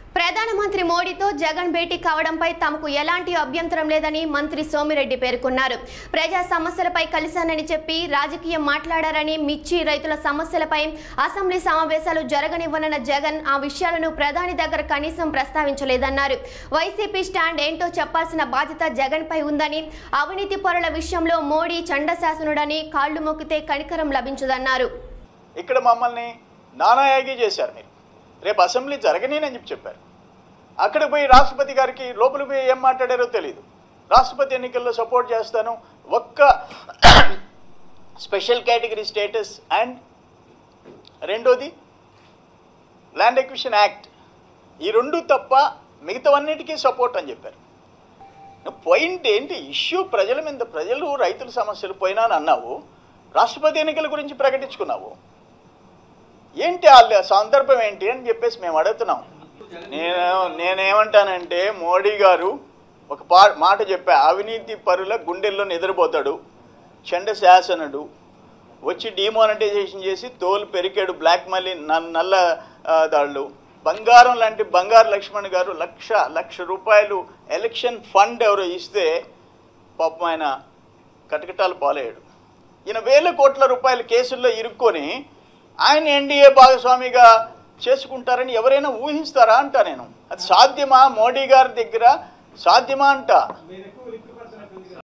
ప్రధానమంత్రి మోడీతో జగన్ భేటీ కావడంపై తమకు ఎలాంటి అభ్యంతరం లేదని మంత్రి సోమిరెడ్డి పేర్కొన్నారు ప్రజా సమస్యలపై కలిశానని చెప్పి రాజకీయం మాట్లాడారని మిర్చి రైతుల సమస్యలపై అసెంబ్లీ సమావేశాలు జరగనివ్వనన్న జగన్ ఆ విషయాలను ప్రధాని దగ్గర కనీసం ప్రస్తావించలేదన్నారు వైసీపీ స్టాండ్ ఏంటో చెప్పాల్సిన బాధ్యత జగన్ పై ఉందని అవినీతి పరుల విషయంలో మోడీ చండశాసనుడని కాళ్లు మొక్కితే కనికరం లభించదన్నారు ఇక్కడ మమ్మల్ని నానాయాగి చేశారు మీరు రేపు అసెంబ్లీ జరగనేనని చెప్పి చెప్పారు అక్కడ పోయి రాష్ట్రపతి గారికి లోపలికి పోయి ఏం మాట్లాడారో తెలియదు రాష్ట్రపతి ఎన్నికల్లో సపోర్ట్ చేస్తాను ఒక్క స్పెషల్ కేటగిరీ స్టేటస్ అండ్ రెండోది ల్యాండ్ ఎక్విషన్ యాక్ట్ ఈ రెండు తప్ప మిగతావన్నిటికీ సపోర్ట్ అని చెప్పారు పాయింట్ ఏంటి ఇష్యూ ప్రజల మీద ప్రజలు రైతుల సమస్యలు పోయినా అని అన్నావు రాష్ట్రపతి ఎన్నికల గురించి ప్రకటించుకున్నావు ఏంటి వాళ్ళ సందర్భం ఏంటి అని చెప్పేసి మేము అడుగుతున్నాం నేను నేనేమంటానంటే మోడీ గారు ఒక పా మాట చెప్పా అవినీతి పరుల గుండెల్లో నిద్రపోతాడు చండ శాసనుడు వచ్చి డిమానిటైజేషన్ చేసి తోలు పెరికాడు బ్లాక్ మనీ నల్ల ఆ, దాళ్ళు బంగారం లాంటి బంగారు లక్ష్మణ్ గారు లక్ష లక్ష రూపాయలు ఎలక్షన్ ఫండ్ ఎవరో ఇస్తే పాపం ఆయన కటకటాలు పాలయ్యాడు ఈయన వేల కోట్ల రూపాయల కేసుల్లో ఇరుక్కొని ఆయన ఎన్డీఏ భాగస్వామిగా చేసుకుంటారని ఎవరైనా ఊహిస్తారా అంట నేను అది సాధ్యమా మోడీ గారి దగ్గర సాధ్యమా అంట